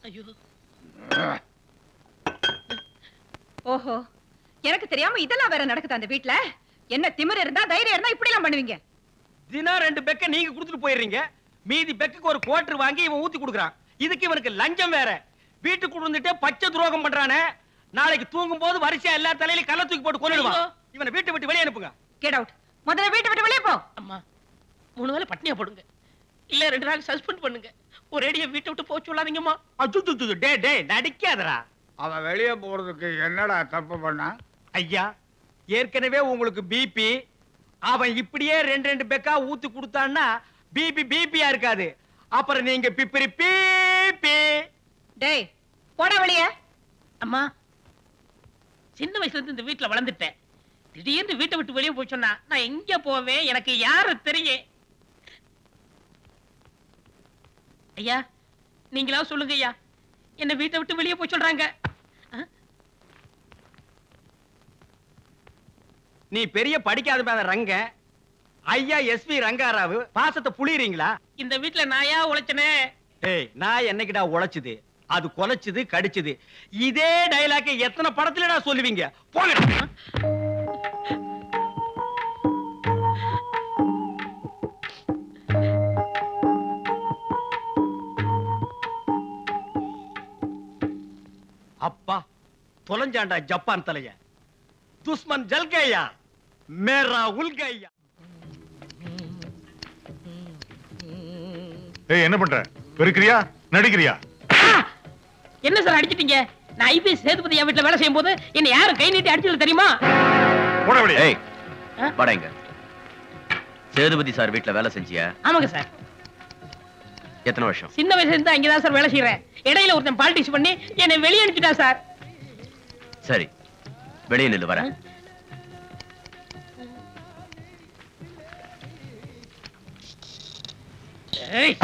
ஐயோ ஓஹோ எனக்கு தெரியாம இதெல்லாம் வேற நடக்குது அந்த வீட்ல என்ன திமிரு இருந்தா தைரியம் இருந்தா இப்படி எல்லாம் பண்ணுவீங்க தினம் ரெண்டு பெக்க நீங்க கொடுத்துட்டு போயிடுறீங்க மீதி பெக்குக்கு ஒரு குவார்டர் வாங்கி இவன் ஊத்தி கொடுக்குறான் இதுக்கு இவனுக்கு லஞ்சம் வேற வீட்டுக்கு வந்துட்டே பச்சை துரோகம் பண்றானே நாளைக்கு தூங்கும் போது வரிசையா எல்லா தலையிலும் கள்ள தூக்கி போட்டு கொன்னுடுவான் ஐயோ. இவனை வீட்டை விட்டு வெளியே அனுப்புங்க கெட் அவுட் முதல்ல வீட்டை விட்டு வெளியே போ அம்மா மூணு வேளை பட்னியா போடுங்க இல்ல ரெண்டு நாள் சஸ்பெண்ட் பண்ணுங்க ஒரேடியா வீட்டை விட்டு போக சொல்லாதீங்கம்மா அச்சு டே டே நடிக்காதடா அவன் வெளியே போறதுக்கு என்னடா தப்பு பண்ணா ஐயா ஏற்கனவே உங்களுக்கு பிபி அவன் இப்படியே ரெண்டு ரெண்டு பெக்கா ஊத்தி கொடுத்தான்னா பிபி பிபியா இருக்காது அப்புறம் நீங்க பிப்பிரி பீபி டேய் போடா வெளியே அம்மா சின்ன வயசுல இருந்து இந்த வீட்டுல வளர்ந்துட்டேன் திடீர்னு வீட்டை விட்டு வெளியே போய் சொன்னா நான் எங்க போவேன் எனக்கு யாரு தெரியும் ஐயா நீங்களா சொல்லுங்க ஐயா என்ன வீட்டை விட்டு வெளியே போய் சொல்றாங்க ஆ? நீ பெரிய படிக்காத மேல ரங்க ஐயா எஸ்பி ரங்காராவு பாசத்தை புளியறீங்களா இந்த வீட்டுல நாயா உழைச்சனே ஏய் நான் என்னைக்குடா உழைச்சுது அது கொலைச்சுது கடிச்சுது இதே டைலாக் எத்தனை படத்துலடா சொல்லுவீங்க போங்க அப்பா தொலைஞ்சாண்டா ஜப்பான் தலைய துஸ்மன் ஜல்கையா மேரா உல்கையா ஏய் என்ன பண்ற பெருக்கிறியா நடிக்கிறியா என்ன சார் அடிச்சிட்டீங்க நான் ஐபிஎஸ் சேதுபதி என் வீட்டுல வேலை செய்யும் போது என்ன யாரும் கை நீட்டி அடிச்சது தெரியுமா போட வெளியே ஏய் வாடா இங்க சேதுபதி சார் வீட்ல வேலை செஞ்சியா ஆமாங்க சார் எத்தனை வருஷம் சின்ன வயசுல இருந்து அங்கதான் சார் வேலை செய்யறேன் இடையில ஒருத்தன் பாலிடிக்ஸ் பண்ணி என்னை வெளியே அனுப்பிட்டா சார் சரி வெளியே நில்லு வரேன் ஏய்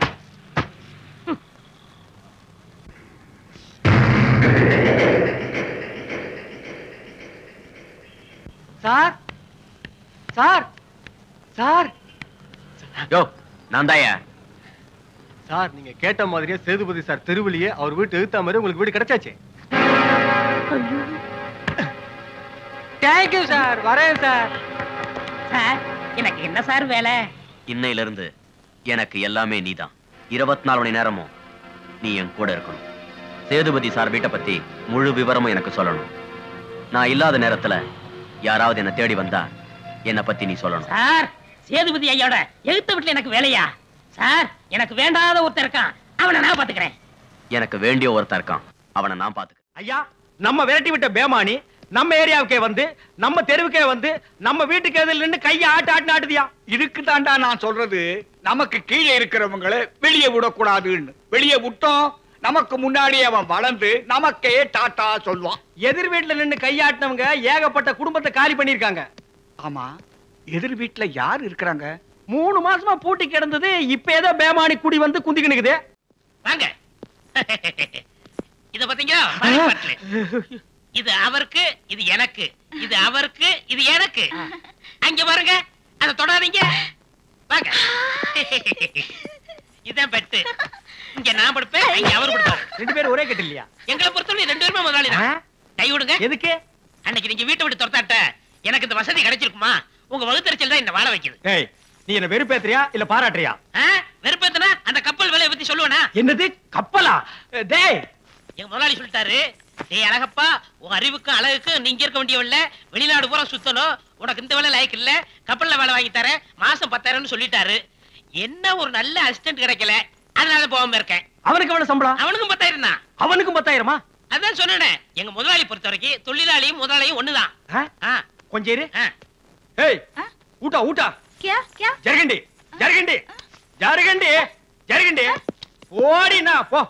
சார் சார் சார் யோ நான் தாயா சார் நீங்க கேட்ட மாதிரியே சேதுபதி சார் தெருவிலேயே அவர் வீட்டு எழுத்த மாதிரி உங்களுக்கு வீடு கிடைச்சாச்சு தேங்க்யூ சார் வரேன் சார் சார் எனக்கு என்ன சார் வேலை இன்னையில இருந்து எனக்கு எல்லாமே நீதான் இருபத்தி நாலு மணி நேரமும் நீ என் கூட இருக்கணும் சேதுபதி சார் வீட்டை பத்தி முழு விவரமும் எனக்கு சொல்லணும் நான் இல்லாத நேரத்துல யாராவது என்ன தேடி வந்தா என்னை பத்தி நீ சொல்லணும் சார் சேதுபதி ஐயாவோட எழுத்த வீட்டுல எனக்கு வேலையா சார் எனக்கு வேண்டாத ஒருத்தன் இருக்கான் அவனை நான் பாத்துக்கிறேன் எனக்கு வேண்டிய ஒருத்தன் இருக்கான் அவனை நான் பாத்துக்கிறேன் ஐயா நம்ம விரட்டி விட்ட பேமானி நம்ம ஏரியாவுக்கே வந்து நம்ம தெருவுக்கே வந்து நம்ம வீட்டுக்கு எதிரில் நின்று கையை ஆட்டு ஆட்டு ஆட்டுதியா இதுக்கு தாண்டா நான் சொல்றது நமக்கு கீழே இருக்கிறவங்களை வெளியே விடக்கூடாதுன்னு வெளியே விட்டோம் நமக்கு முன்னாடி அவன் வளர்ந்து நமக்கே டாட்டா சொல்வான் எதிர் வீட்டுல நின்று கையாட்டினவங்க ஏகப்பட்ட குடும்பத்தை காலி பண்ணிருக்காங்க ஆமா எதிர் வீட்டுல யார் இருக்கிறாங்க மூணு மாசமா பூட்டி கிடந்தது இப்ப ஏதோ பேமானி குடி வந்து குந்திக்கு நிக்குது வாங்க இத பாத்தீங்களா மலைப்பாட்டுல. இது அவருக்கு இது எனக்கு இது அவருக்கு இது எனக்கு அங்க பாருங்க அத தொடாதீங்க வாங்க இதான் பெட்டு இங்க நான் படுப்பேன் இங்க அவர் படுப்பாரு ரெண்டு பேரும் ஒரே கட்டு இல்லையா எங்களை பொறுத்தவரை ரெண்டு பேருமே முதலாளி தான் கை விடுங்க எதுக்கு அன்னைக்கு நீங்க வீட்டை விட்டு துரத்தாட்ட எனக்கு இந்த வசதி கிடைச்சிருக்குமா உங்க வகுத்தறிச்சல் தான் என்ன வாழ வைக்குது ஏய் நீ என்ன வெறுப்பேத்துறியா இல்ல பாராட்டுறியா ஆ? வெறுப்பேத்தனா அந்த கப்பல் வேலையை பத்தி சொல்லுவேனா என்னது கப்பலா டேய் எங்க முதலாளி சொல்லிட்டாரு டேய் அழகப்பா உன் அறிவுக்கும் அழகுக்கும் நீங்க இருக்க வேண்டியவல்ல வெளிநாடு பூரா சுத்தணும் உனக்கு இந்த வேலை லாய்க்கு இல்ல கப்பல்ல வேலை வாங்கி தரேன் மாசம் பத்தாயிரம்னு சொல்லிட்டாரு என்ன ஒரு நல்ல அசிஸ்டன்ட் கிடைக்கல அதனால போகாம இருக்கேன் அவனுக்கு எவ்வளவு சம்பளம் அவனுக்கும் பத்தாயிரம் தான் அவனுக்கும் பத்தாயிரமா அதான் சொன்னேனே எங்க முதலாளி பொறுத்த வரைக்கும் தொழிலாளியும் முதலாளியும் ஒண்ணுதான் ஆ? ஆ, கொஞ்சம் இரு ஆ. ஏய் ஊட்டா ஊட்டா क्या क्या ஜரகண்டி ஜரகண்டி ஜரகண்டி ஜரகண்டி ஓடினா போ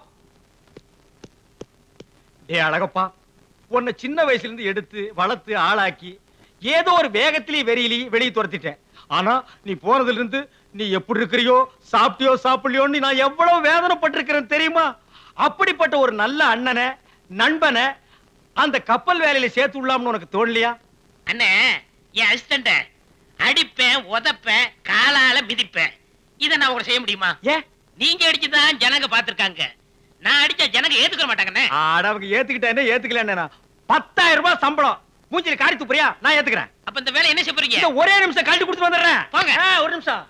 ஏ அழகப்பா உன்னை சின்ன வயசுல இருந்து எடுத்து வளர்த்து ஆளாக்கி ஏதோ ஒரு வேகத்திலேயே வெறியிலேயே வெளியே துரத்திட்டேன் ஆனா நீ போனதுல இருந்து நீ எப்படி இருக்கிறியோ சாப்பிட்டியோ சாப்பிடலையோன்னு நான் எவ்வளவு வேதனைப்பட்டிருக்கிறேன் தெரியுமா அப்படிப்பட்ட ஒரு நல்ல அண்ணனை நண்பனை அந்த கப்பல் வேலையில சேர்த்து விடலாம்னு உனக்கு தோணலையா அண்ணே என் அசிஸ்டண்ட அடிப்பேன் உதப்பேன் காலால மிதிப்பேன் இதை நான் உங்களுக்கு செய்ய முடியுமா ஏ நீங்க அடிச்சுதான் ஜனங்க பாத்திருக்காங்க நான் அடிச்ச ஜனங்க ஏத்துக்க மாட்டாங்கண்ணே ஆட அவங்க ஏத்துக்கிட்டா என்ன ஏத்துக்கல பத்தாயிரம் ரூபாய் சம்பளம் மூஞ்சில காரி துப்புறியா நான் ஏத்துக்கிறேன் அப்ப இந்த வேலை என்ன செய்ய போறீங்க இந்த ஒரே நிமிஷம் கழட்டி கொடுத்து வந்துடுறேன் போங்க. ஆ, ஒரு நிமிஷம்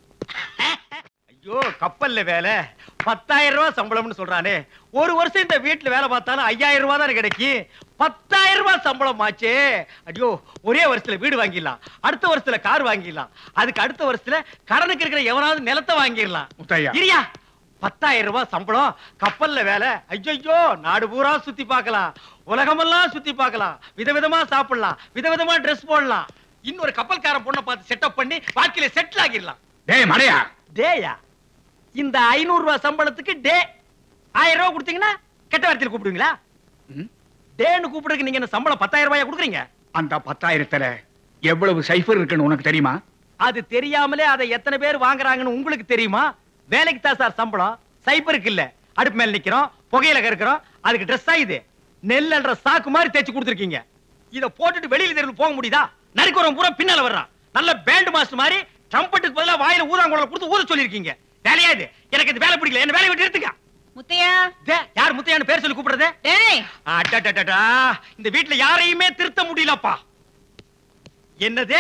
ஐயோ கப்பல்ல வேலை பத்தாயிரம் ரூபாய் சம்பளம்னு சொல்றானே ஒரு வருஷம் இந்த வீட்டுல வேலை பார்த்தாலும் ஐயாயிரம் ரூபாய் தானே கிடைக்கும் பத்தாயிரம் ரூபாய் சம்பளம் ஆச்சே ஐயோ ஒரே வருஷத்துல வீடு வாங்கிடலாம் அடுத்த வருஷத்துல கார் வாங்கிடலாம் அதுக்கு அடுத்த வருஷத்துல கடனுக்கு இருக்கிற எவனாவது நிலத்தை வாங்கிடலாம் முத்தையா இரியா பத்தாயிரம் ரூபாய் சம்பளம் கப்பல்ல வேலை ஐயோ நாடு பூரா சுத்தி பார்க்கலாம் உலகமெல்லாம் சுத்தி பார்க்கலாம் விதவிதமா சாப்பிடலாம் விதவிதமா ட்ரெஸ் போடலாம் இன்னொரு கப்பல்காரன் பொண்ணை பார்த்து செட்டப் பண்ணி வாழ்க்கையில செட்டில் ஆகிடலாம் டேய் மடையா டேயா இந்த ஐநூறு ரூபாய் சம்பளத்துக்கு டே ஆயிரம் ரூபாய் கொடுத்தீங்கன்னா கெட்ட வார்த்தையில் கூப்பிடுவீங்களா ம்? டேன்னு கூப்பிடுறதுக்கு நீங்க என்ன சம்பளம் பத்தாயிரம் ரூபாயா கொடுக்குறீங்க அந்த பத்தாயிரத்துல எவ்வளவு சைஃபர் இருக்குன்னு உனக்கு தெரியுமா அது தெரியாமலே அதை எத்தனை பேர் வாங்குறாங்கன்னு உங்களுக்கு தெரியுமா வேலைக்கு தான் சார் சம்பளம் சைபருக்கு இல்ல அடுப்பு மேல நிக்கிறோம் புகையில கறக்கிறோம் அதுக்கு ட்ரெஸ் இது நெல்லுன்ற சாக்கு மாதிரி தேய்ச்சி கொடுத்துருக்கீங்க இத போட்டுட்டு வெளியில தெருவில் போக முடியுதா நரிக்குறவன் பூரா பின்னால வர்றான் நல்ல பேண்ட் மாஸ்டர் மாதிரி ட்ரம்பட்டுக்கு பதிலா வாயில ஊதாங்குழல் கொடுத்து ஊத சொல்லிருக்கீங்க வேலையா இது எனக்கு இந்த வேலை பிடிக்கல என்ன வேலையை விட்டு எடுத்துக்க முத்தையா டே, யார் முத்தையான்னு பேர் சொல்லி கூப்பிடுறது டேய் அடடடடா, இந்த வீட்ல யாரையுமே திருத்த முடியலப்பா என்னது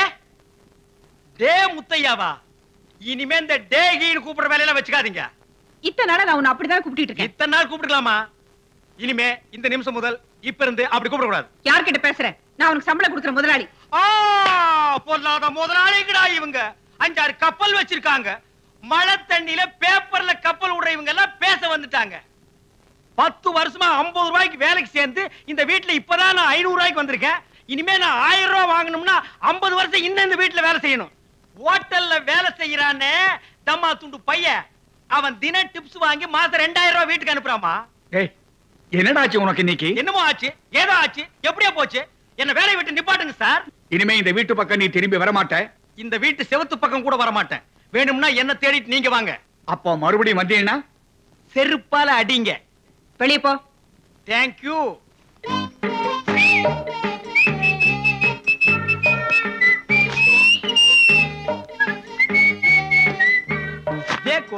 டே முத்தையாவா இனிமே இந்த டே கீன்னு கூப்பிடுற வேலையெல்லாம் வச்சுக்காதீங்க இத்தனை நாளா நான் உன்னை அப்படிதான் கூப்பிட்டு இருக்கேன் இத்தனை நாள் கூப்பிட்டுக்கலாமா இனிமே இந்த நிமிஷம் முதல் இப்ப இருந்து அப்படி கூப்பிட கூடாது யார்கிட்ட பேசுறேன் நான் உனக்கு சம்பளம் கொடுக்குற முதலாளி ஆ, பொல்லாத முதலாளிங்கடா இவங்க அஞ்சாறு கப்பல் வச்சிருக்காங்க மழை தண்ணியில பேப்பர்ல கப்பல் விடுற இவங்க எல்லாம் பேச வந்துட்டாங்க பத்து வருஷமா ஐம்பது ரூபாய்க்கு வேலைக்கு சேர்ந்து இந்த வீட்டுல இப்பதான் நான் ஐநூறு ரூபாய்க்கு வந்திருக்கேன் இனிமே நான் ஆயிரம் ரூபாய் வாங்கணும்னா ஐம்பது வருஷம் இன்னும் இந்த வீட்டுல வேலை செய்யணும் ஹோட்டல்ல வேலை செய்யறானே தம்மா துண்டு பையன் அவன் தின டிப்ஸ் வாங்கி மாசம் ரெண்டாயிரம் ரூபாய் வீட்டுக்கு அனுப்புறாமா டேய் என்னடாச்சு உனக்கு இன்னைக்கு என்னமோ ஆச்சு ஏதோ ஆச்சு எப்படியா போச்சு என்ன வேலையை விட்டு நிப்பாட்டுங்க சார் இனிமே இந்த வீட்டு பக்கம் நீ திரும்பி வர மாட்ட இந்த வீட்டு செவத்து பக்கம் கூட வர மாட்டேன் வேணும்னா என்ன தேடிட்டு நீங்க வாங்க அப்போ மறுபடியும் வந்தீங்கன்னா செருப்பால அடிங்க வெளியே போ தேங்க்யூ देखो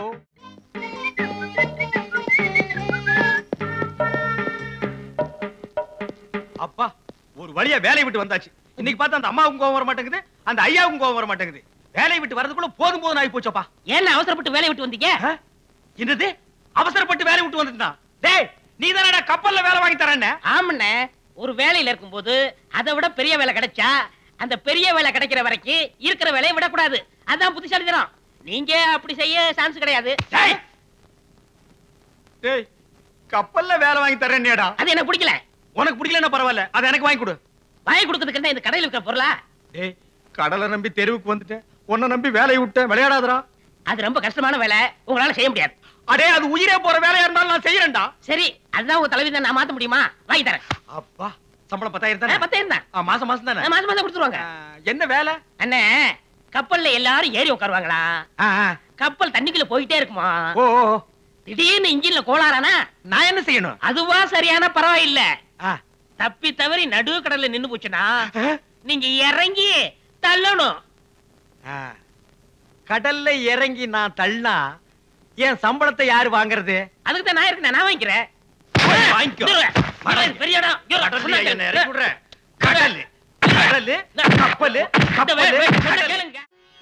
அப்பா ஒரு வழியா வேலையை விட்டு வந்தாச்சு இன்னைக்கு பார்த்தா அந்த அம்மாவுக்கும் கோவம் வர மாட்டேங்குது அந்த ஐயாவுக்கும் கோவம் வர மாட்டேங்குது வேலையை விட்டு வரதுக்குள்ள போதும் போதும் ஆகி போச்சப்பா ஏன் அவசரப்பட்டு வேலையை விட்டு வந்தீங்க ஆ? என்னது அவசரப்பட்டு வேலையை விட்டு வந்துட்டான் டேய் நீ தானடா கப்பல்ல வேலை வாங்கி தரேன்னு ஆமண்ணே ஒரு வேலையில இருக்கும்போது அதை விட பெரிய வேலை கிடைச்சா அந்த பெரிய வேலை கிடைக்கிற வரைக்கும் இருக்கிற வேலையை விடக்கூடாது அதான் புத்திசாலித்தனம் நீங்க அப்படி செய்ய சான்ஸ் கிடையாது டேய் டேய் கப்பல்ல வேலை வாங்கி தரேன்னியாடா அது எனக்கு பிடிக்கல உனக்கு பிடிக்கலன்னா பரவாயில்ல அதை எனக்கு வாங்கி கொடு வாங்கி கொடுக்கறதுக்கு என்ன இந்த கடையில் இருக்கிற பொருளா டேய் கடலை நம்பி தெருவுக்கு வந்துட்டேன் உன்னை நம்பி வேலையை விட்டேன் விளையாடாதடா அது ரொம்ப கஷ்டமான வேலை உங்களால செய்ய முடியாது அடே அது உயிரே போற வேலையா இருந்தாலும் நான் செய்யறேன்டா சரி அதுதான் உங்க தலைவி நான் மாத்த முடியுமா வாங்கி தரேன் அப்பா சம்பளம் பத்தாயிரம் ஆ, தானே பத்தாயிரம் தான் ஆ, மாசம் மாசம் தானே ஆ, மாசம் மாசம் கொடுத்துருவாங்க ஆ, என்ன வேலை அண்ணே கப்பல்ல எல்லாரும் ஏறி உட்காருவாங்களா ஆ, ஆ. கப்பல் தண்ணிக்குள்ள போயிட்டே இருக்குமா ஓ ஓ, ஓ. திடீர்னு இன்ஜின்ல கோளாறானா நான் என்ன செய்யணும் அதுவா சரியான பரவாயில்ல ஆ. தப்பி தவறி நடு கடல்ல நின்னு போச்சுன்னா ஆ? நீங்க இறங்கி தள்ளணும் ஆ. கடல்ல இறங்கி நான் தள்ளினா என் சம்பளத்தை யாரு வாங்குறது அதுக்கு தான் நான் இருக்கேன் நான் வாங்கிக்கிறேன் போய் வாங்கிக்கோ. இருங்க. இருங்க, பெரிய இடம் இருங்க, கடல்ல சொன்னா என்னை கேளு. இறக்கி விடுற. கடலு கடலு கப்பலு இந்த வே- கப்பலு வே- சொன்னா கடலு. கேளுங்க.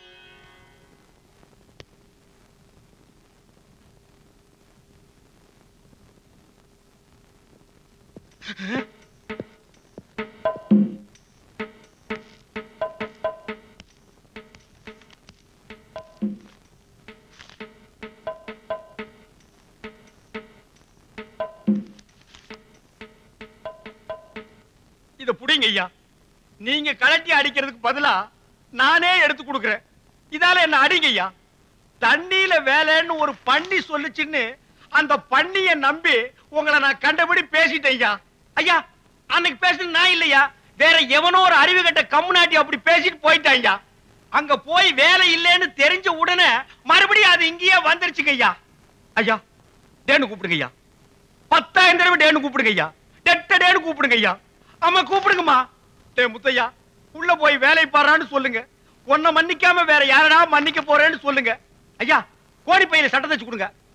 இத புடிங்க ஐயா நீங்க கலட்டி அடிக்கிறதுக்கு பதிலா நானே எடுத்து கொடுக்கிறேன் இதால என்ன அடிங்க ஐயா தண்ணியில வேலைன்னு ஒரு பண்ணி சொல்லுச்சுன்னு அந்த பண்ணிய நம்பி உங்களை நான் கண்டபடி பேசிட்டேன் ஐயா ஐயா அன்னைக்கு பேசுனது நான் இல்லையா வேற எவனோ ஒரு அறிவு கட்ட கம்முனாட்டி அப்படி பேசிட்டு போயிட்டான் ஐயா அங்க போய் வேலை இல்லைன்னு தெரிஞ்ச உடனே மறுபடியும் அது இங்கேயே வந்துருச்சுங்க ஐயா ஐயா டேன்னு கூப்பிடுங்க ஐயா பத்தாயிரம் தடவை டேன்னு கூப்பிடுங்க ஐயா டெட்ட டேன்னு கூப்பிடுங்க ஐயா ஆமா கூப்பிடுங்கம்மா டே முத்தையா உள்ள போய் வேலை பாறான்னு சொல்லுங்க உன்னை மன்னிக்காம வேற யாரடா மன்னிக்க போறேன்னு சொல்லுங்க ஐயா கோடி பையில சட்டை தச்சு கொடுங்க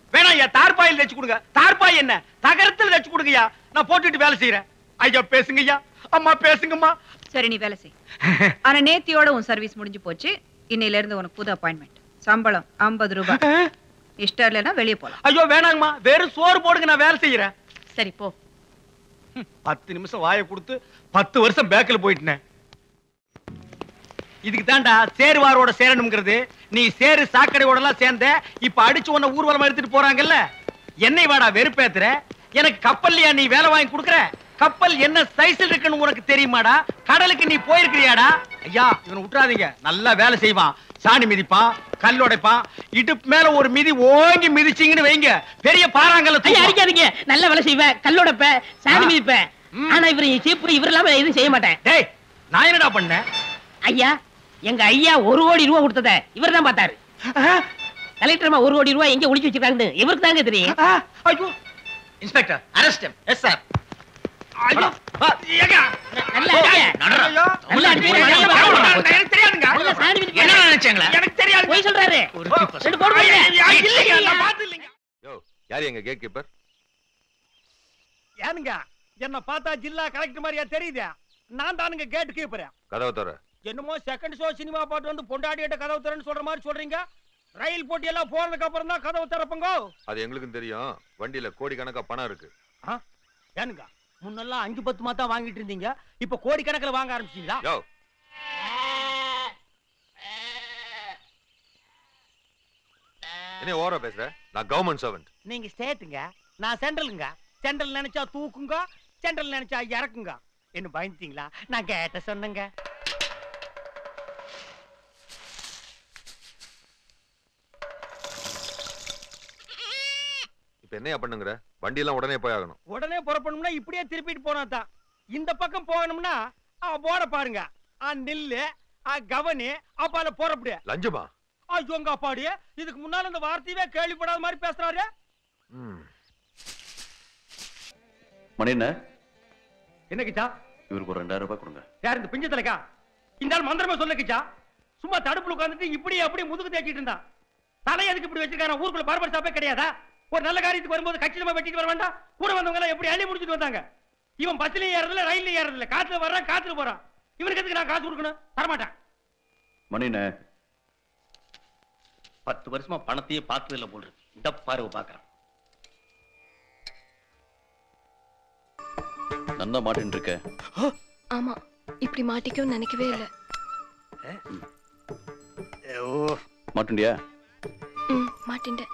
வேணாம் ஐயா தார்பாயில் தச்சு கொடுங்க தார்பாய் என்ன தகரத்தில் தச்சு கொடுங்கய்யா நான் போட்டுட்டு வேலை செய்யறேன் ஐயா பேசுங்க ஐயா அம்மா பேசுங்கம்மா சரி நீ வேலை செய் ஆனா நேத்தியோட உன் சர்வீஸ் முடிஞ்சு போச்சு இன்னையில இருந்து உனக்கு புது அப்பாயின்மெண்ட் சம்பளம் 50 ரூபாய் இஷ்டம் இல்லைன்னா வெளியே போலாம் ஐயோ வேணாங்கம்மா வெறும் சோறு போடுங்க நான் வேலை செய்யறேன் சரி போ பத்து நிமிஷம் வாயை கொடுத்து பத்து வருஷம் பேக்கில் போயிட்டேன் இதுக்கு தாண்டா சேருவாரோட சேரணுங்கிறது நீ சேரு சாக்கடையோட எல்லாம் சேர்ந்த இப்ப அடிச்சு உன்னை ஊர்வலம் எடுத்துட்டு போறாங்கல்ல என்னை வாடா வெறுப்பேத்துற எனக்கு கப்பல்லையா நீ வேலை வாங்கி கொடுக்குற கப்பல் என்ன சைஸ்ல இருக்குன்னு உனக்கு தெரியுமாடா கடலுக்கு நீ போயிருக்கிறியாடா ஐயா இவனை விட்டுறாதீங்க நல்லா வேலை செய்வான் சாணி மிதிப்பான் கல் உடைப்பான் இடுப்பு மேல ஒரு மிதி ஓங்கி மிதிச்சீங்கன்னு வைங்க பெரிய பாறாங்கல்ல ஐயா தூக்குவான். அடிக்காதீங்க நல்ல வேலை செய்வேன் கல்லோடப்ப சாணி ஆ. மிதிப்பேன் ம். ஆனா இவர் சீப்பு இவர் இல்லாம எதுவும் செய்ய மாட்டேன் டேய் நான் என்னடா பண்ணேன் ஐயா எங்க ஐயா ஒரு கோடி ரூபா கொடுத்தத இவர் தான் பார்த்தாரு கலெக்டர் ஒரு கோடி ரூபாய் எங்க ஒளிச்சு வச்சிருக்காங்கன்னு இவருக்கு தாங்க தெரியும் ஆ, ஐயோ இன்ஸ்பெக்டர் அரெஸ்ட் எஸ் சார் ஐயோ ஆ, ஏங்க நல்லா அடிங்க. ஐயோ. நல்லா அடிங்க. ஐயோ, நல்லா ஐயோ, அடிங்க. எனக்கு தெரியாதுங்க நல்லா சாணி மிதிப்பாரு. என்ன நினைச்சீங்களா எனக்கு தெரியாது பொய் சொல்றாரு ஒரு ரெண்டு போடு போடுங்க. இல்லைங்க நான் பார்த்து இல்லைங்க யோ யார் எங்க கேட் கீப்பர் ஏனுங்க என்ன பார்த்தா ஜில்லா கலெக்டர் மாதிரியா தெரியுது நான் தானுங்க கேட் கீப்பர் கதவை தர என்னமோ செகண்ட் ஷோ சினிமா பாட்டு வந்து பொண்டாடிட்ட கதவு திறன்னு சொல்ற மாதிரி சொல்றீங்க ரயில் போட்டி எல்லாம் போனதுக்கு அப்புறம் தான் கதவு திறப்பங்க அது எங்களுக்கும் தெரியும் வண்டியில கோடிக்கணக்கா பணம் இருக்கு ஏனுங்க முன்னெல்லாம் அஞ்சு பத்து மாத்தா வாங்கிட்டு இருந்தீங்க இப்ப கோடி கணக்குல வாங்க ஆரம்பிச்சீங்களா யோ என்ன ஓவரா பேசுற நான் கவர்மெண்ட் சர்வெண்ட் நீங்க ஸ்டேட்டுங்க நான் சென்ட்ரலுங்க சென்ட்ரல் நினைச்சா தூக்குங்க சென்ட்ரல் நினைச்சா இறக்குங்க என்ன பயந்துட்டீங்களா நான் கேட்ட சொன்னேங்க இப்ப என்னையா பண்ணுங்கிற வண்டி எல்லாம் உடனே போய் ஆகணும் உடனே புறப்படணும்னா இப்படியே திருப்பிட்டு போனா தான் இந்த பக்கம் போகணும்னா ஆ, போட பாருங்க ஆ நில்லு ஆ கவனி அப்பால புறப்படு லஞ்சமா ஐயோங்க அப்பாடி இதுக்கு முன்னால இந்த வார்த்தையவே கேள்விப்படாத மாதிரி பேசுறாரு ம். மணி என்ன என்ன கிச்சா இவருக்கு ஒரு ரெண்டாயிரம் ரூபாய் கொடுங்க யார் இந்த பிஞ்சு தலைக்கா இந்த ஆள் மந்திரமா சொல்ல கிச்சா சும்மா தடுப்புல உட்காந்துட்டு இப்படி அப்படி முதுகு தேய்ச்சிட்டு இருந்தான் தலை எதுக்கு இப்படி வச்சிருக்காங்க ஊருக்குள்ள பார்பர் ஷாப்பே கிடையாதா ஒரு நல்ல காரியத்துக்கு வரும்போது கச்சிதமா வெட்டிட்டு வர வேண்டாம் கூட வந்தவங்க எல்லாம் எப்படி அள்ளி முடிச்சிட்டு வந்தாங்க இவன் பஸ்லயும் ஏறதில்ல ரயிலையும் ஏறதில்ல காத்துல வர்றான் காத்துல போறான் இவனுக்கு எதுக்கு நான் காசு கொடுக்கணும் தரமாட்டேன் மணி என்ன பத்து வருஷமா பணத்தையே பார்த்தது இல்ல போல் இருக்கு இந்த பார்வை பாக்குறேன் நன்னா மாட்டின்னு இருக்க ஆமா இப்படி மாட்டிக்கும் நினைக்கவே இல்ல மாட்டுண்டியா ம் மாட்டின்ட்டேன்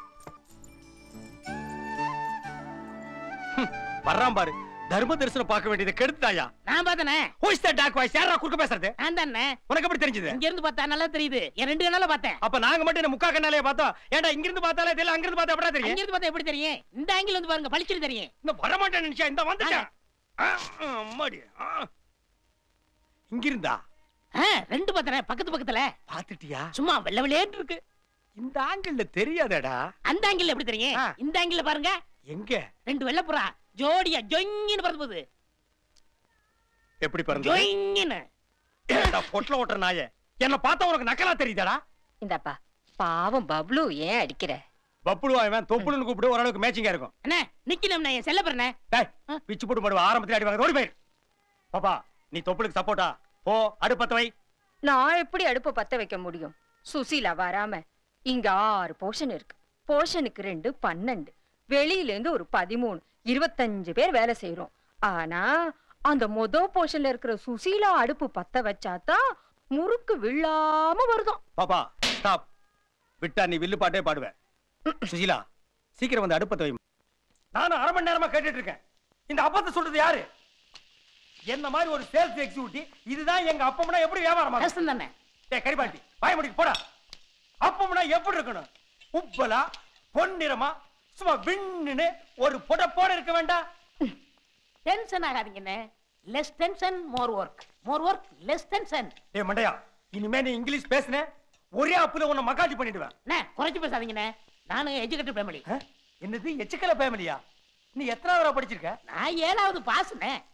வர்றான் பாரு தர்ம தரிசனம் பார்க்க வேண்டியதை கெடுத்தாயா நான் பார்த்தனே Who is that dark voice? யாரா குறுக்க பேசுறது நான் தானே உனக்கு எப்படி தெரிஞ்சது இங்க இருந்து பார்த்தா நல்லா தெரியுது என் ரெண்டு கண்ணால பார்த்தேன் அப்ப நாங்க மட்டும் என்ன முக்கா கண்ணாலே பார்த்தோம் ஏன்டா இங்க இருந்து பார்த்தாலே தெரியல அங்க இருந்து பார்த்தா எப்படா அங்க தெரியும் இருந்து பார்த்தா எப்படி தெரியும் இந்த ஆங்கிள் வந்து பாருங்க பளிச்சுட்டு தெரியும் இந்த வரமாட்டேன் நினைச்சா இந்த வந்துட்டேன் ஆ, ஆ, அம்மாடி ஆ. இங்க இருந்தா ஆ, ரெண்டு பார்த்தனே பக்கத்து பக்கத்துல பாத்துட்டியா சும்மா வெள்ள வெள்ளையேன்னு இருக்கு இந்த ஆங்கிள் தெரியாதடா அந்த ஆங்கிள் எப்படி தெரியும் ஆ. இந்த ஆங்கிள் பாருங்க எங்க ரெண்டு வெள்ளப்புறா ஜோடியா ஜொங்கின்னு பறந்து போகுது எப்படி பிறந்த ஜொங்கின்னு பொட்டல ஓட்டுற நாயே என்ன பார்த்தா உனக்கு நக்கலா தெரியுதாடா இந்தாப்பா பாவம் பப்ளு ஏன் அடிக்கிற பப்புடுவா இவன் தொப்புளுன்னு கூப்பிட்டு ஓரளவுக்கு மேட்சிங்கா இருக்கும் அண்ணே நிக்கணும் என் செல்ல பிறனே டேய் ஆ. பிச்சு போட்டு போடுவா ஆரம்பத்துல அடி வாங்க ஓடி போயிரு பாப்பா நீ தொப்புளுக்கு சப்போர்ட்டா போ அடுப்பத்த வை நான் எப்படி அடுப்ப பத்த வைக்க முடியும் சுசீலா வராம இங்க ஆறு போர்ஷன் இருக்கு போர்ஷனுக்கு ரெண்டு பன்னெண்டு வெளியில இருந்து ஒரு பதிமூணு இருபத்தஞ்சு பேர் வேலை செய்யறோம் ஆனா அந்த மொத போர்ஷன்ல இருக்கிற சுசீலா அடுப்பு பத்த வச்சாதான் முறுக்கு விழாம வருதாம் பாப்பா ஸ்டாப் விட்டா நீ வில்லு பாட்டே பாடுவ சுஜிலா சீக்கிரம் வந்து அடுப்பத்த வை நானும் அரை மணி நேரமா கேட்டுட்டு இருக்கேன் இந்த அப்பத்தை சொல்றது யாரு என்ன மாதிரி ஒரு சேல்ஸ் எக்ஸிக்யூட்டிவ் இதுதான் எங்க அப்பம்னா எப்படி வியாபாரம் கஷ்டம் தானே டேய் கரிபாட்டி வாய முடிக்கு போடா அப்பம்னா எப்படி இருக்கணும் உப்பலா பொன்னிறமா சும்மா விண்ணுன்னு ஒரு புடப்போட இருக்க வேண்டாம் டென்ஷன் ஆகாதீங்கண்ணே less tension more work more work less tension டேய் மண்டையா இனிமே நீ இங்கிலீஷ் பேசுன ஒரே அப்புல உன்னை மகாஜி பண்ணிடுவேன் அண்ணே குறைச்சு பேசாதீங்கண்ணே நானும் எஜுகேட்டட் ஃபேமிலி ஆ? என்னது எச்சுக்கல ஃபேமிலியா நீ எத்தனாவது வரை படிச்சிருக்க நான் ஏழாவது பாஸ்ண்ணே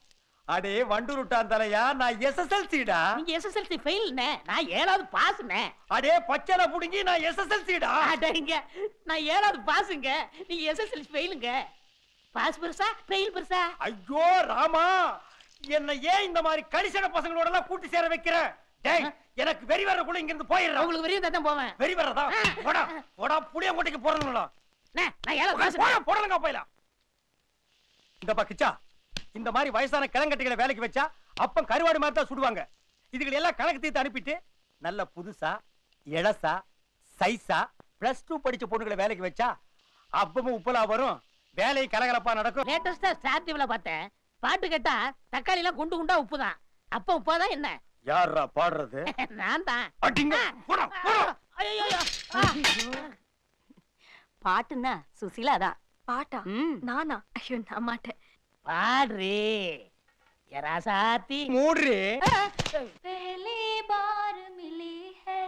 அடே வண்டுருட்டான் தலையா நான் எஸ்எஸ்எல்சிடா நீங்க எஸ்எஸ்எல்சி ஃபெயில்னே நான் ஏழாவது பாஸ்னே அடே பச்சனை புடுங்கி நான் எஸ்எஸ்எல்சிடா அடங்க நான் ஏழாவது பாஸுங்க நீங்க எஸ்எஸ்எல்சி ஃபெயிலுங்க பாஸ் பெருசா ஃபெயில் பெருசா ஐயோ ராமா என்ன ஏன் இந்த மாதிரி கடிசன பசங்களோட எல்லாம் கூட்டி சேர வைக்கிற டேய் எனக்கு வெறி வர்றக்குள்ள இங்க இருந்து போயிடுறேன் உங்களுக்கு வெறியும் தான் போவேன் வெறி வர்றதா போடா போடா புளியங்கோட்டைக்கு போறதுங்களா அண்ணே, நான் ஏழாவது பாஸ் போடா போடலங்க போயிடலாம் இந்த பக்கிச்சா இந்த மாதிரி வயசான கிளங்கட்டிகளை வேலைக்கு வச்சா அப்பம் கருவாடு மாதிரி தான் சுடுவாங்க இதுகளை எல்லாம் கணக்கு தீர்த்து அனுப்பிட்டு நல்ல புதுசா இளசா சைஸா பிளஸ் டூ படிச்ச பொண்ணுகளை வேலைக்கு வச்சா அப்பமும் உப்பலா வரும் வேலை கலகலப்பா நடக்கும் லேட்டஸ்டா ஸ்டார் டிவில பார்த்தேன் பாட்டு கேட்டா தக்காளி எல்லாம் குண்டு குண்டா உப்பு தான் அப்ப உப்பாதான் என்ன யாரா பாடுறது நான் தான் அடிங்க போடா போடா பாட்டுன்னா சுசீலா தான் பாட்டா நானா ஐயோ நான் மாட்டேன் பாடுறே எராசாத்தி மூடுறே पहली बार मिली है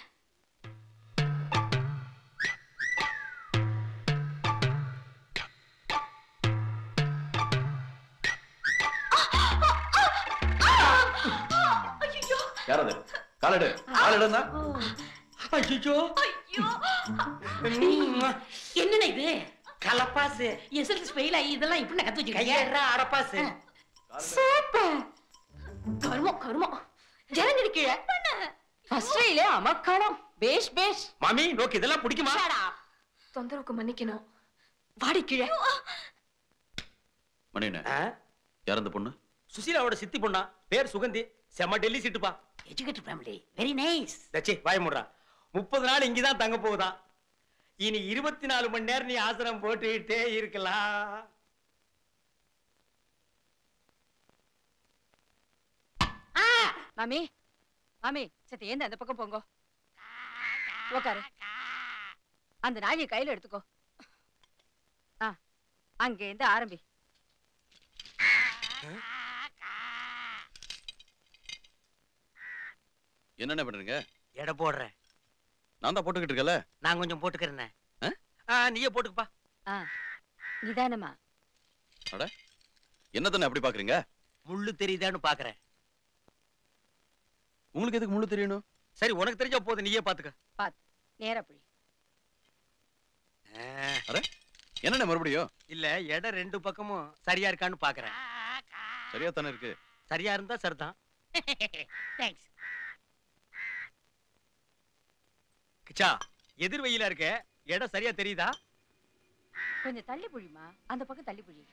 யார் அது காலடு காலடுன்னா ஐயோ என்னண்ணா இது கலப்பாசு எஸ்எல்சி ஃபெயில் ஆகி இதெல்லாம் இப்படி கத்து வச்சிருக்கீங்க அடப்பாசு சூப்பர் கருமம் கருமம் இறங்கிடு கீழே ஃபர்ஸ்ட்ல அமக்கானம் பேஷ் பேஷ் மாமி நோக்கு இதெல்லாம் பிடிக்குமா தொந்தரவுக்கு மன்னிக்கணும் வாடி கீழே மணியண்ணே யார் அந்த பொண்ணு சுசீலாவோட சித்தி பொண்ணா பேர் சுகந்தி செம்ம டெல்லி சீட்டுப்பா எஜுகேட்டட் ஃபேமிலி வெரி நைஸ் தச்சி வாய முடுறா முப்பது நாள் இங்கதான் தங்க போகுதான் இனி இருபத்தி நாலு மணி நேரம் நீ ஆசிரம் போட்டுக்கிட்டே இருக்கலாம் மாமி மாமி சத்து ஏந்த அந்த பக்கம் போங்க உக்காரு அந்த நாயை கையில எடுத்துக்கோ ஆ அங்க இருந்து ஆரம்பி என்னென்ன பண்றீங்க எடை போடுறேன் நான் தான் போட்டுக்கிட்டு இருக்கல நான் கொஞ்சம் போட்டுக்கிறேன் நீயே போட்டுக்கப்பா ஆ நிதானமா அட என்ன தானே அப்படி பாக்குறீங்க முள்ளு தெரியுதான்னு பாக்குறேன் உங்களுக்கு எதுக்கு முழு தெரியணும் சரி உனக்கு தெரிஞ்சா போதும் நீயே பாத்துக்க பாத்து நேரா புடி அட என்னென்ன மறுபடியும் இல்ல எடை ரெண்டு பக்கமும் சரியா இருக்கான்னு பாக்குறேன் சரியா தானே இருக்கு சரியா இருந்தா சரிதான் தேங்க்ஸ் கிச்சா எதிர் வெயிலா இருக்க எடை சரியா தெரியுதா கொஞ்சம் தள்ளி புழிமா அந்த பக்கம் தள்ளி புழி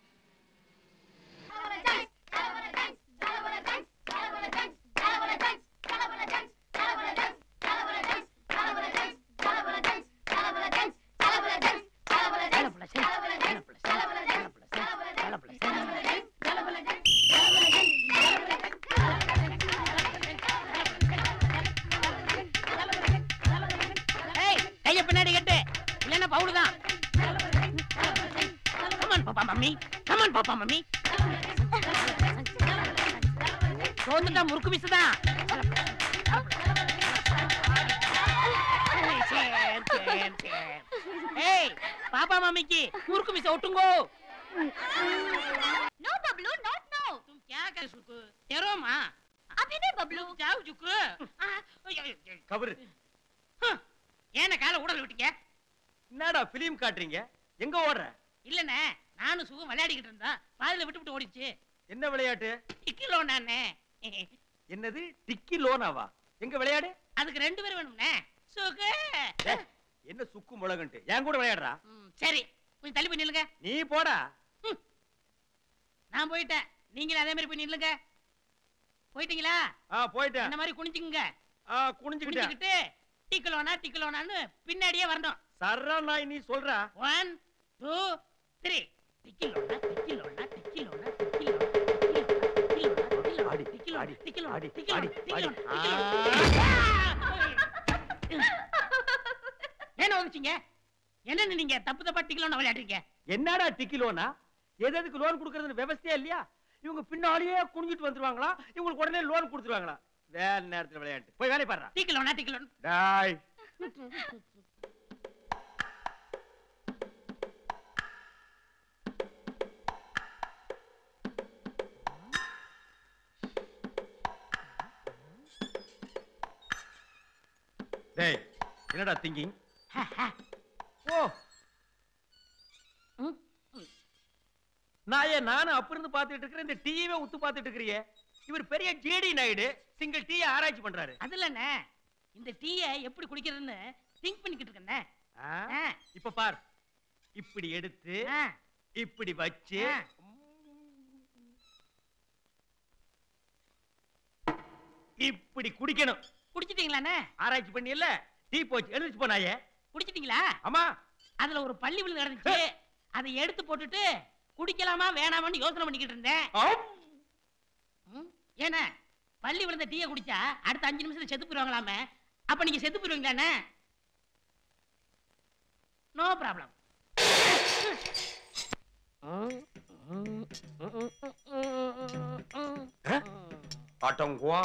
ஏய் கைய பின்னாடி கட்டு இல்லன்னா பவுல் தான் கமான் பாப்பா மம்மி கமான் பாப்பா மம்மி சோந்துட்டா முறுக்கு மிஸ் தான் சேர், சேர், சேர். ஏய் பாப்பா மம்மிக்கு முறுக்கு மிஸ் ஒட்டுங்கோ नो बबलू नॉट नो तुम क्या कर सुकु तेरो मां अभी नहीं बबलू जाओ जुकु கபரு ஏன கால உடல் விட்டீங்க என்னடா பிலிம் காட்டுறீங்க எங்க ஓடுற இல்லண்ணே நானும் சுகம் விளையாடிக்கிட்டு இருந்தா பாதியில விட்டு விட்டு ஓடிச்சு என்ன விளையாட்டு டிக்கிலோ நானே என்னது டிக்கி லோனாவா எங்க விளையாடு அதுக்கு ரெண்டு பேரும் வேணும்னே சுகு ஏய், என்ன சுக்கு முளகுன்ட்டு என் கூட விளையாடுறா ம், சரி கொஞ்சம் தள்ளி போய் நில்லுங்க நீ போடா நான் போயிட்டேன் நீங்களும் அதே மாதிரி போய் நில்லுங்க போயிட்டீங்களா ஆ போயிட்டேன் இந்த மாதிரி குனிஞ்சுக்குங்க ஆ குனிஞ்சுக்கிட்டேன் குனிஞ்சுக்கிட்டு டிக்கலோனா டிக்கலோனான்னு பின்னாடியே வரணும் சர்ரா நாய் நீ சொல்ற ஒன் டூ த்ரீ டிக்கிலோனா டிக்கிலோனா டிக்கிலோனா டிக்கிலோனா ஆடி, டிக்கிலோனா ஆடி, டிக்கிலோனா ஆடி, டிக்கிலோனா ஆடி, டிக்கிலோனா ஆடி. என்ன வந்துச்சீங்க என்னன்னு நீங்க தப்பு தப்பா டிக்கிலோனா விளையாடுறீங்க என்னடா டிக்கி லோனா எது எதுக்கு லோன் கொடுக்கறதுன்னு விவசாயம் இல்லையா இவங்க பின்னாலேயே குனிஞ்சிட்டு வந்துருவாங்களா இவங்களுக்கு உடனே லோன் கொடுத்துருவாங்களா வேலை நேரத்துல விளையாட்டு போய் வேலை பாடுறா டிக்கிலோனா டிக்கிலோனா டாய் டேய் என்னடா திங்கிங் ஓ நான் ஏன் நானும் அப்ப இருந்து பாத்துட்டு இருக்கிறேன் இந்த டீயவே உத்து பாத்துட்டு இருக்கிறியே இவர் பெரிய ஜேடி நாயுடு சிங்கிள் டீ ஆராய்ச்சி பண்றாரு அதுலண்ணே இந்த டீயை எப்படி குடிக்கிறதுன்னு திங்க் பண்ணிக்கிட்டு இருக்கேண்ணே ஆ? இப்ப பார் இப்படி எடுத்து இப்படி வச்சு இப்படி குடிக்கணும் குடிச்சிட்டீங்களாண்ணே ஆராய்ச்சி பண்ணி இல்ல டீ போச்சு எழுதிச்சு போனாயே குடிச்சிட்டீங்களா ஆமா அதுல ஒரு பள்ளி விழுந்து கிடந்துச்சு அதை எடுத்து போட்டுட்டு குடிக்கலாமா வேணாமான்னு யோசனை பண்ணிக்கிட்டு இருந்தேன் ம், ஏண்ணே பள்ளி விழுந்த டீயை குடிச்சா அடுத்த அஞ்சு நிமிஷத்துல செத்து போயிருவாங்களாமே அப்ப நீங்க செத்து போயிருவீங்களாண்ணே நோ ப்ராப்ளம் ஆட்டங்குவா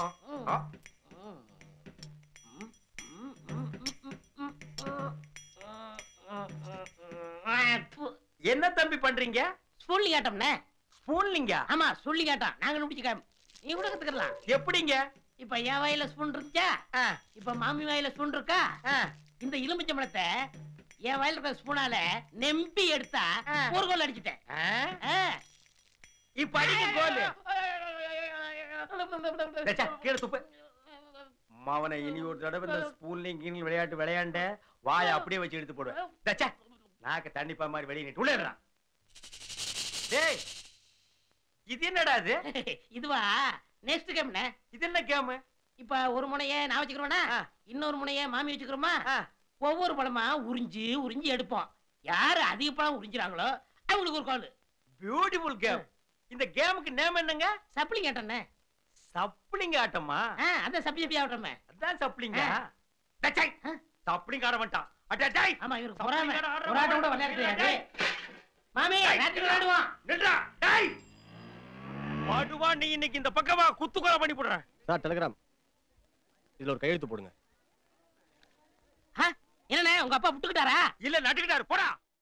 என்ன தம்பி பண்றீங்க சொல்லி கேட்டோம்ண்ணே ஸ்பூன்லிங்க ஆமா சொல்லி கேட்டோம் நாங்க நுடிச்சுக்க நீ கூட கத்துக்கலாம் எப்படிங்க இப்ப என் வாயில ஸ்பூன் இருந்துச்சா இப்ப மாமி வாயில ஸ்பூன் இருக்கா இந்த எலுமிச்சம்பழத்தை என் வாயில இருக்கிற ஸ்பூனால நெம்பி எடுத்தா ஒரு கோல் அடிச்சிட்டேன் ஆ. இப்ப அடிக்க கோலு டச்சா, கீழே துப்பு மாவனை இனி ஒரு தடவை இந்த ஸ்பூன்லிங் கீழ் விளையாட்டு விளையாண்ட வாயை அப்படியே வச்சு எடுத்து போடுவேன் டச்சா, நாக்க தண்ணிப்பா மாதிரி வெளியே நீட்டு உள்ளேறான் டேய் இது என்னடா இது இதுவா நெக்ஸ்ட் கேம்ண்ணே இது என்ன கேம் இப்ப ஒரு முனைய நான் வச்சுக்கிறோம்னா இன்னொரு முனைய மாமி வச்சுக்கிறோமா ஒவ்வொரு பழமா உறிஞ்சு உறிஞ்சு எடுப்போம் யாரு அதிக பழம் உறிஞ்சுறாங்களோ அவங்களுக்கு ஒரு கால் பியூட்டிஃபுல் கேம் இந்த கேமுக்கு நேம் என்னங்க சப்ளிங் ஆட்டம்ண்ணே சப்ளிங் ஆட்டமா அந்த சப்பி சப்பி ஆட்டமே அதான் சப்ளிங்க டச்சை சப்ளிங் ஆட மாட்டான் அடடை ஆமா இவரு பொறாம ஒரு ஆட்டம் கூட விளையாட தெரியாது மாமி ராத்திரி விளையாடுவோம் நில்றா டேய் வாடுவா நீ இன்னைக்கு இந்த பக்கமா குத்துக்கொலை பண்ணி போடுறேன் சார் டெலிகிராம் இதுல ஒரு கையெழுத்து போடுங்க என்னண்ணே உங்க அப்பா விட்டுக்கிட்டாரா இல்ல நட்டுக்கிட்டாரு போடா